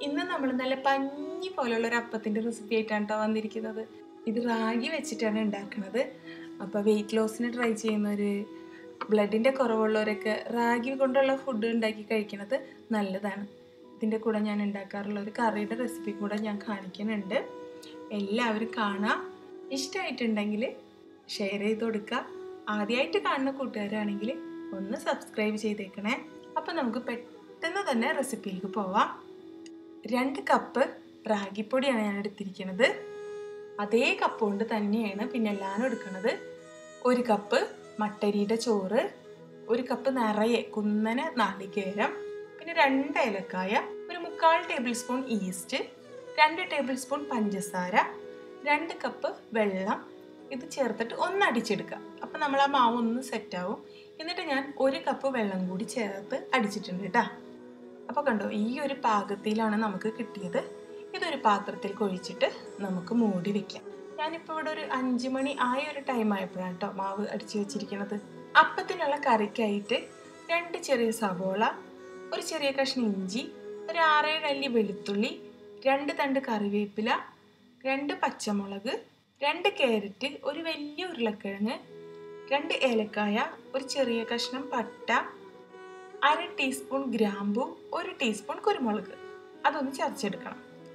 ഇന്ന് നമ്മൾ നല്ല പഞ്ഞി പോലുള്ള ഒരു അപ്പത്തിൻ്റെ റെസിപ്പി ആയിട്ടാണ് കേട്ടോ വന്നിരിക്കുന്നത് ഇത് റാഗി വെച്ചിട്ടാണ് ഉണ്ടാക്കുന്നത് അപ്പോൾ വെയിറ്റ് ലോസിന് ട്രൈ ചെയ്യുന്നവർ ബ്ലഡിൻ്റെ കുറവുള്ളവരൊക്കെ റാഗി കൊണ്ടുള്ള ഫുഡ് ഉണ്ടാക്കി കഴിക്കുന്നത് നല്ലതാണ് ഇതിൻ്റെ കൂടെ ഞാൻ ഉണ്ടാക്കാറുള്ള ഒരു കറിയുടെ റെസിപ്പി കൂടെ ഞാൻ കാണിക്കുന്നുണ്ട് എല്ലാവരും കാണാം ഇഷ്ടമായിട്ടുണ്ടെങ്കിൽ ഷെയർ ചെയ്ത് കൊടുക്കുക ആദ്യമായിട്ട് കാണുന്ന കൂട്ടുകാരാണെങ്കിൽ ഒന്ന് സബ്സ്ക്രൈബ് ചെയ്തേക്കണേ അപ്പം നമുക്ക് പെട്ടെന്ന് തന്നെ റെസിപ്പിയിലേക്ക് പോവാം രണ്ട് കപ്പ് റാഗിപ്പൊടിയാണ് ഞാൻ എടുത്തിരിക്കുന്നത് അതേ കപ്പ് കൊണ്ട് തന്നെയാണ് പിന്നെ എല്ലാനും എടുക്കുന്നത് ഒരു കപ്പ് മട്ടരിയുടെ ചോറ് ഒരു കപ്പ് നിറയെ കുന്നന നാളികേരം പിന്നെ രണ്ട് ഏലക്കായ ഒരു മുക്കാൽ ടേബിൾ സ്പൂൺ ഈസ്റ്റ് രണ്ട് ടേബിൾ സ്പൂൺ പഞ്ചസാര രണ്ട് കപ്പ് വെള്ളം ഇത് ചേർത്തിട്ട് ഒന്ന് അടിച്ചെടുക്കുക അപ്പം നമ്മൾ ആ മാവ് ഒന്ന് സെറ്റാവും എന്നിട്ട് ഞാൻ ഒരു കപ്പ് വെള്ളം കൂടി ചേർത്ത് അടിച്ചിട്ടുണ്ട് കേട്ടോ അപ്പോൾ കണ്ടോ ഈ ഒരു പാകത്തിലാണ് നമുക്ക് കിട്ടിയത് ഇതൊരു പാത്രത്തിൽ കൊഴിച്ചിട്ട് നമുക്ക് മൂടി വെക്കാം ഞാനിപ്പോൾ ഇവിടെ ഒരു അഞ്ച് മണി ആയ ഒരു ടൈം ആയപ്പോഴാണ് കേട്ടോ മാവ് അടിച്ചു വെച്ചിരിക്കുന്നത് അപ്പത്തിനുള്ള കറിക്കായിട്ട് രണ്ട് ചെറിയ സവോള ഒരു ചെറിയ കഷ്ണം ഇഞ്ചി ഒരു ആറേഴ് അല്ലി വെളുത്തുള്ളി രണ്ട് തണ്ട് കറിവേപ്പില രണ്ട് പച്ചമുളക് രണ്ട് ക്യാരറ്റ് ഒരു വലിയ ഉരുളക്കിഴങ്ങ് രണ്ട് ഏലക്കായ ഒരു ചെറിയ കഷ്ണം പട്ട അര ടീസ്പൂൺ ഗ്രാമ്പു ഒരു ടീസ്പൂൺ കുരുമുളക് അതൊന്ന് ചതച്ചെടുക്കണം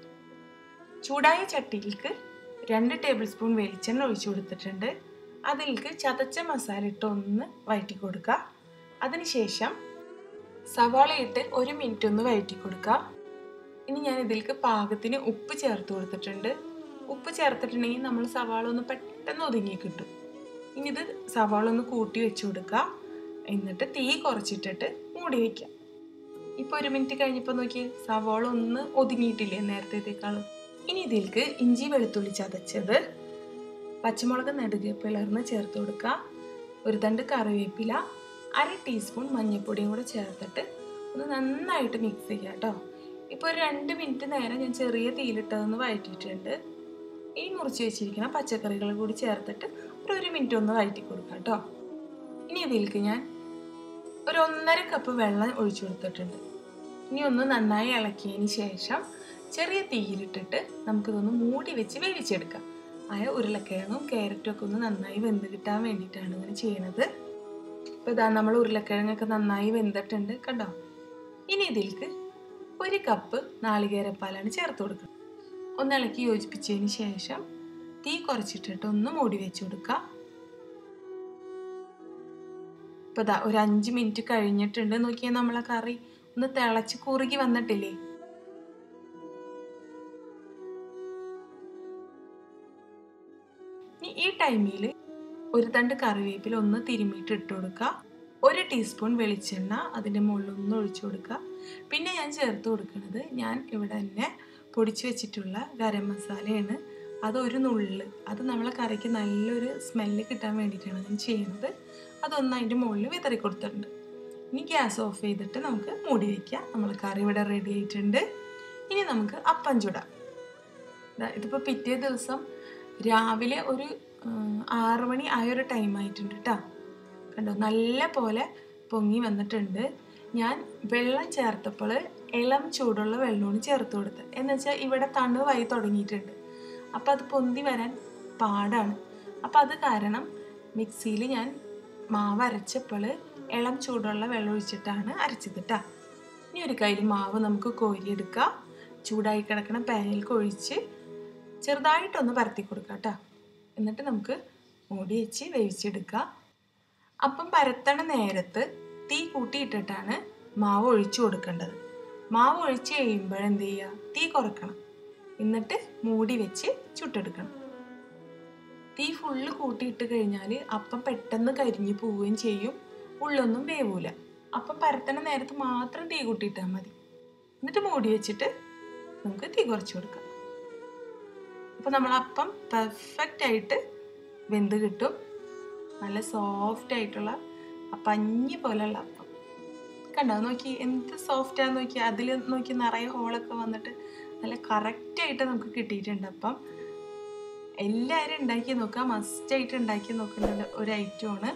ചൂടായ ചട്ടിയിലേക്ക് രണ്ട് ടേബിൾ സ്പൂൺ വെളിച്ചെണ്ണ ഒഴിച്ചു കൊടുത്തിട്ടുണ്ട് അതിലേക്ക് ചതച്ച മസാല ഇട്ട് ഒന്ന് വഴറ്റി കൊടുക്കുക അതിനുശേഷം സവാള ഇട്ട് ഒരു മിനിറ്റ് ഒന്ന് വഴറ്റി കൊടുക്കുക ഇനി ഞാൻ ഇതിലേക്ക് പാകത്തിന് ഉപ്പ് ചേർത്ത് കൊടുത്തിട്ടുണ്ട് ഉപ്പ് ചേർത്തിട്ടുണ്ടെങ്കിൽ നമ്മൾ സവാള ഒന്ന് പെട്ടെന്ന് ഒതുങ്ങി കിട്ടും ഇനി ഇത് സവാള ഒന്ന് കൂട്ടി വെച്ച് കൊടുക്കുക എന്നിട്ട് തീ കുറച്ചിട്ടിട്ട് മൂടി വയ്ക്കാം ഇപ്പോൾ ഒരു മിനിറ്റ് കഴിഞ്ഞപ്പോൾ നോക്കി സവാള ഒന്ന് ഒതുങ്ങിയിട്ടില്ലേ നേരത്തേക്കാളും ഇനി ഇതിലേക്ക് ഇഞ്ചി വെളുത്തുള്ളി ചതച്ചത് പച്ചമുളക് നെടുകെ പിളർന്ന് ചേർത്ത് കൊടുക്കുക ഒരു തണ്ട് കറിവേപ്പില അര ടീസ്പൂൺ മഞ്ഞൾപ്പൊടിയും കൂടെ ചേർത്തിട്ട് ഒന്ന് നന്നായിട്ട് മിക്സ് ചെയ്യുക കേട്ടോ ഇപ്പോൾ ഒരു രണ്ട് മിനിറ്റ് നേരം ഞാൻ ചെറിയ തീയിലിട്ടതൊന്ന് വഴറ്റിയിട്ടുണ്ട് ഈ മുറിച്ച് വെച്ചിരിക്കുന്ന പച്ചക്കറികൾ കൂടി ചേർത്തിട്ട് ഒരു ഒരു മിനിറ്റ് ഒന്ന് വഴറ്റി കൊടുക്കുക കേട്ടോ ഇനി ഇതിലേക്ക് ഞാൻ ഒരു ഒന്നര കപ്പ് വെള്ളം ഒഴിച്ചു കൊടുത്തിട്ടുണ്ട് ഇനി ഒന്ന് നന്നായി ഇളക്കിയതിന് ശേഷം ചെറിയ തീയിലിട്ടിട്ട് നമുക്കിതൊന്ന് മൂടി വെച്ച് വേവിച്ചെടുക്കാം ആയ ഉരുളക്കിഴങ്ങും ക്യാരറ്റും ഒക്കെ ഒന്ന് നന്നായി വെന്ത് കിട്ടാൻ വേണ്ടിയിട്ടാണ് ഇങ്ങനെ ചെയ്യണത് ഇപ്പോൾ ഇതാ നമ്മൾ ഉരുളക്കിഴങ്ങൊക്കെ നന്നായി വെന്തിട്ടുണ്ട് കണ്ടോ ഇനി ഇതിലേക്ക് ഒരു കപ്പ് നാളികേരപ്പാലാണ് ചേർത്ത് കൊടുക്കുന്നത് ഒന്ന് ഇളക്കി യോജിപ്പിച്ചതിന് ശേഷം തീ കുറച്ചിട്ടിട്ട് ഒന്ന് മൂടി വെച്ച് കൊടുക്കുക ഇപ്പൊ ദാ ഒരു അഞ്ച് മിനിറ്റ് കഴിഞ്ഞിട്ടുണ്ട് നോക്കിയാൽ നമ്മളെ കറി ഒന്ന് തിളച്ച് കുറുകി വന്നിട്ടില്ലേ ഇനി ഈ ടൈമിൽ ഒരു തണ്ട് കറിവേപ്പില ഒന്ന് തിരുമ്മിയിട്ട് ഇട്ട് കൊടുക്കുക ഒരു ടീസ്പൂൺ വെളിച്ചെണ്ണ അതിൻ്റെ മുകളിൽ ഒന്ന് ഒഴിച്ചു കൊടുക്കുക പിന്നെ ഞാൻ ചേർത്ത് കൊടുക്കുന്നത് ഞാൻ ഇവിടെ തന്നെ പൊടിച്ചു വെച്ചിട്ടുള്ള ഗരം മസാലയാണ് അത് ഒരു നുള്ള് അത് നമ്മളെ കറിക്ക് നല്ലൊരു സ്മെല്ല് കിട്ടാൻ വേണ്ടിയിട്ടാണ് ഞാൻ ചെയ്യുന്നത് അതൊന്ന് അതിൻ്റെ മുകളിൽ വിതറി കൊടുത്തിട്ടുണ്ട് ഇനി ഗ്യാസ് ഓഫ് ചെയ്തിട്ട് നമുക്ക് മൂടി വയ്ക്കാം നമ്മൾ കറി ഇവിടെ റെഡി ആയിട്ടുണ്ട് ഇനി നമുക്ക് അപ്പം ചുടാം ഇതിപ്പോൾ പിറ്റേ ദിവസം രാവിലെ ഒരു ആറ് മണി ആയ ഒരു ടൈം ആയിട്ടുണ്ട് കേട്ടോ കണ്ടോ നല്ല പോലെ പൊങ്ങി വന്നിട്ടുണ്ട് ഞാൻ വെള്ളം ചേർത്തപ്പോൾ ഇളം ചൂടുള്ള വെള്ളമാണ് ചേർത്ത് കൊടുത്തത് എന്ന് വെച്ചാൽ ഇവിടെ തണുവായി തുടങ്ങിയിട്ടുണ്ട് അപ്പോൾ അത് പൊന്തി വരാൻ പാടാണ് അപ്പോൾ അത് കാരണം മിക്സിയിൽ ഞാൻ മാവ് അരച്ചപ്പോൾ ഇളം ചൂടുള്ള വെള്ളം ഒഴിച്ചിട്ടാണ് അരച്ചത് കേട്ടോ ഇനി ഒരു കയ്യിൽ മാവ് നമുക്ക് കോരിയെടുക്കാം ചൂടായി കിടക്കണ പാനിലേക്ക് ഒഴിച്ച് ചെറുതായിട്ടൊന്ന് പരത്തി കൊടുക്കാം കേട്ടോ എന്നിട്ട് നമുക്ക് മൂടി വെച്ച് വേവിച്ചെടുക്കുക അപ്പം പരത്തണ നേരത്ത് തീ കൂട്ടിയിട്ടിട്ടാണ് മാവ് ഒഴിച്ചു കൊടുക്കേണ്ടത് മാവ് ഒഴിച്ച് കഴിയുമ്പോൾ എന്ത് ചെയ്യുക തീ കുറക്കണം എന്നിട്ട് മൂടി വെച്ച് ചുട്ടെടുക്കണം തീ ഫുള്ള് കൂട്ടിയിട്ട് കഴിഞ്ഞാൽ അപ്പം പെട്ടെന്ന് കരിഞ്ഞു പോവുകയും ചെയ്യും ഉള്ളൊന്നും വേവൂല അപ്പം പരത്തണ നേരത്ത് മാത്രം തീ കൂട്ടിയിട്ടാൽ മതി എന്നിട്ട് മൂടി വെച്ചിട്ട് നമുക്ക് തീ കുറച്ച് കൊടുക്കാം അപ്പോൾ നമ്മൾ അപ്പം പെർഫെക്റ്റ് ആയിട്ട് വെന്ത് കിട്ടും നല്ല സോഫ്റ്റ് ആയിട്ടുള്ള ആ പഞ്ഞി പോലെയുള്ള അപ്പം കണ്ടോ നോക്കി എന്ത് സോഫ്റ്റാന്ന് നോക്കി അതിൽ നോക്കി നിറയെ ഹോളൊക്കെ വന്നിട്ട് നല്ല കറക്റ്റായിട്ട് നമുക്ക് കിട്ടിയിട്ടുണ്ട് അപ്പം എല്ലാവരും ഉണ്ടാക്കി നോക്കുക മസ്റ്റായിട്ട് ഉണ്ടാക്കി നോക്കേണ്ട ഒരു ഐറ്റമാണ്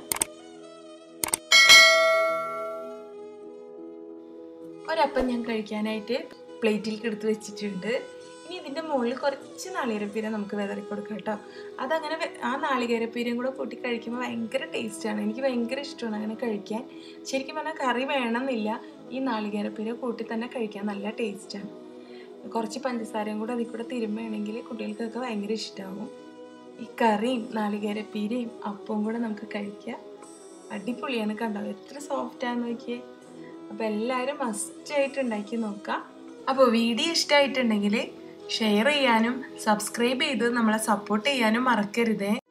ഒരപ്പം ഞാൻ കഴിക്കാനായിട്ട് പ്ലേറ്റിലേക്ക് എടുത്ത് വെച്ചിട്ടുണ്ട് ഇനി ഇതിൻ്റെ മുകളിൽ കുറച്ച് നാളികേരപ്പീര നമുക്ക് വിതറി കൊടുക്കാം കേട്ടോ അതങ്ങനെ വെ- ആ നാളികേരപ്പീരയും കൂടെ കൂട്ടി കഴിക്കുമ്പോൾ ഭയങ്കര ടേസ്റ്റാണ് എനിക്ക് ഭയങ്കര ഇഷ്ടമാണ് അങ്ങനെ കഴിക്കാൻ ശരിക്കും പറഞ്ഞാൽ കറി വേണമെന്നില്ല ഈ നാളികേരപ്പീര കൂട്ടി തന്നെ കഴിക്കാൻ നല്ല ടേസ്റ്റാണ് കുറച്ച് പഞ്ചസാരയും കൂടെ അതിൽ കൂടെ തിരുമ്പുകയാണെങ്കിൽ കുട്ടികൾക്കൊക്കെ ഭയങ്കര ഇഷ്ടമാവും ഈ കറിയും നാളികേരപ്പീരയും അപ്പവും കൂടെ നമുക്ക് കഴിക്കാം അടിപൊളിയാണ് കണ്ടോ എത്ര സോഫ്റ്റാന്ന് നോക്കിയേ അപ്പോൾ എല്ലാവരും മസ്റ്റായിട്ട് ഉണ്ടാക്കി നോക്കാം അപ്പോൾ വീഡിയോ ഇഷ്ടമായിട്ടുണ്ടെങ്കിൽ ഷെയർ ചെയ്യാനും സബ്സ്ക്രൈബ് ചെയ്ത് നമ്മളെ സപ്പോർട്ട് ചെയ്യാനും മറക്കരുതേ